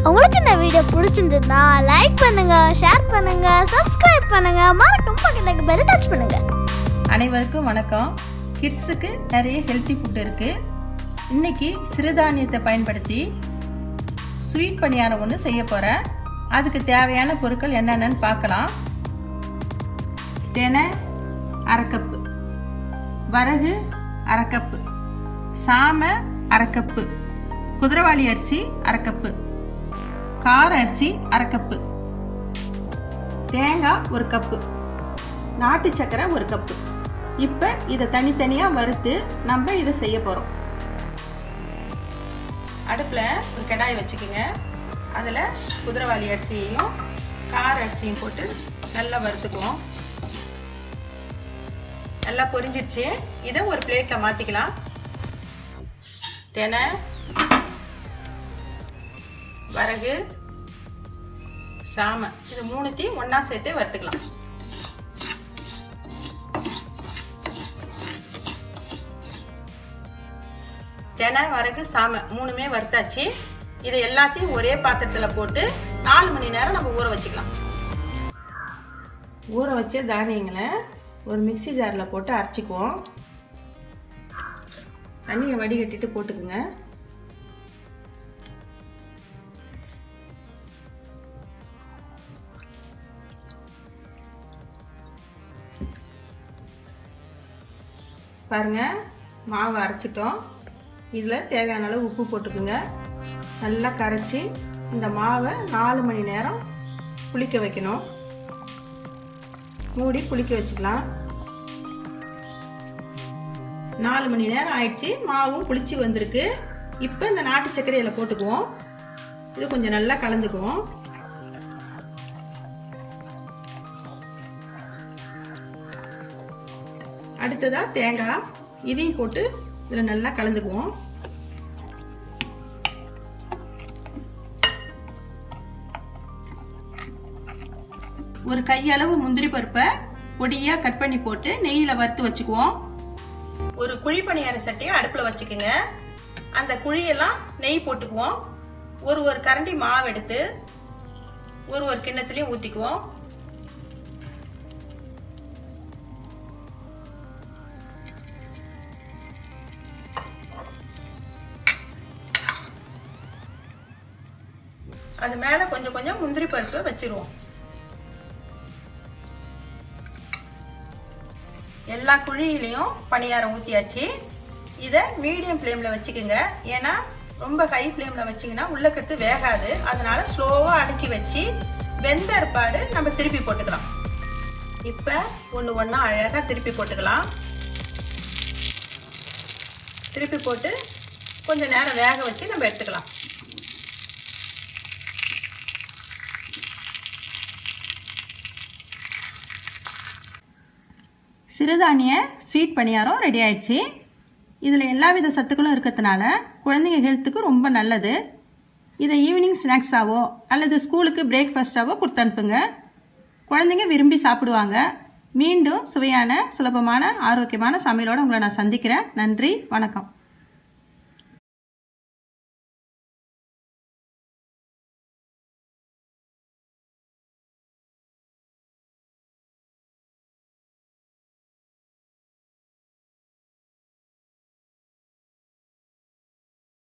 உங்களுக்கு இந்த வீடியோ பிடிச்சிருந்ததுன்னா லைக் பண்ணுங்க ஷேர் பண்ணுங்க சப்ஸ்கிரைப் பண்ணுங்க மறக்காம பக்கத்துக்கு பெல் டச் பண்ணுங்க அனைவருக்கும் வணக்கம் கிட்ஸுக்கு நிறைய ஹெல்த்தி ஃபுட் இருக்குது இன்னைக்கு சிறுதானியத்தை பயன்படுத்தி ஸ்வீட் பணியாரம் ஒன்று செய்ய போகிறேன் அதுக்கு தேவையான பொருட்கள் என்னென்னு பார்க்கலாம் தினை அரை கப்பு வரகு அரை கப்பு சாமை அரை கப்பு குதிரவாளி அரிசி அரை கப்பு கார அரிசி அரை கப்பு தேங்காய் ஒரு கப்பு நாட்டு சக்கரை ஒரு கப்பு இப்போ இதை தனித்தனியாக வறுத்து நம்ம இதை செய்ய போகிறோம் அடுப்பில் ஒரு கடாய் வச்சுக்கோங்க அதில் குதிரவாளி அரிசியையும் கார அரிசியும் போட்டு நல்லா வறுத்துக்குவோம் நல்லா பொரிஞ்சிடுச்சு இதை ஒரு பிளேட்டில் மாற்றிக்கலாம் தினை வரகு சாமை இது மூணுத்தையும் ஒன்றா சேர்த்து வறுத்துக்கலாம் தினை வரகு சாமை மூணுமே வறுத்தாச்சு இதை எல்லாத்தையும் ஒரே பாத்திரத்தில் போட்டு நாலு மணி நேரம் நம்ம ஊற வச்சுக்கலாம் ஊற வச்ச தானியங்களை ஒரு மிக்சி ஜாரில் போட்டு அரைச்சிக்குவோம் தண்ணியை வடிகட்டிட்டு போட்டுக்குங்க பாருங்க மாவை அரைச்சிட்டோம் இதில் தேவையான அளவு உப்பு போட்டுக்குங்க நல்லா கரைச்சி இந்த மாவை நாலு மணி நேரம் புளிக்க வைக்கணும் மூடி புளிக்க வச்சுக்கலாம் நாலு மணி நேரம் ஆயிடுச்சு மாவும் புளிச்சு வந்திருக்கு இப்போ இந்த நாட்டு சர்க்கரையில் போட்டுக்குவோம் இது கொஞ்சம் நல்லா கலந்துக்குவோம் அடுத்ததா தேங்காய் இதையும் போட்டு இதில் நல்லா கலந்துக்குவோம் ஒரு கையளவு முந்திரி பருப்பை பொடியாக கட் பண்ணி போட்டு நெய்யில் வறுத்து வச்சுக்குவோம் ஒரு குழி பணியார சட்டியை அடுப்பில் வச்சுக்கோங்க அந்த குழியெல்லாம் நெய் போட்டுக்குவோம் ஒரு ஒரு கரண்டி மாவு எடுத்து ஒரு ஒரு கிண்ணத்துலையும் ஊற்றிக்குவோம் அது மேலே கொஞ்சம் கொஞ்சம் முந்திரி பருப்பு வச்சிருவோம் எல்லா குழியிலையும் பணியாரம் ஊற்றியாச்சு இதை மீடியம் ஃப்ளேமில் வச்சுக்கோங்க ஏன்னா ரொம்ப ஹை ஃப்ளேமில் வச்சிங்கன்னா உள்ளக்கட்டு வேகாது அதனால ஸ்லோவாக அடுக்கி வச்சு வெந்த ஏற்பாடு நம்ம திருப்பி போட்டுக்கலாம் இப்போ ஒன்று ஒன்றா அழகாக திருப்பி போட்டுக்கலாம் திருப்பி போட்டு கொஞ்சம் நேரம் வேக வச்சு நம்ம எடுத்துக்கலாம் சிறுதானிய ஸ்வீட் பணியாரம் ரெடி ஆயிடுச்சு இதில் எல்லா வித சத்துக்களும் இருக்கிறதுனால குழந்தைங்க ஹெல்த்துக்கு ரொம்ப நல்லது இதை ஈவினிங் ஸ்நாக்ஸாவோ அல்லது ஸ்கூலுக்கு பிரேக்ஃபாஸ்ட்டாவோ கொடுத்து அனுப்புங்க குழந்தைங்க விரும்பி சாப்பிடுவாங்க மீண்டும் சுவையான சுலபமான ஆரோக்கியமான சமையலோடு உங்களை நான் சந்திக்கிறேன் நன்றி வணக்கம்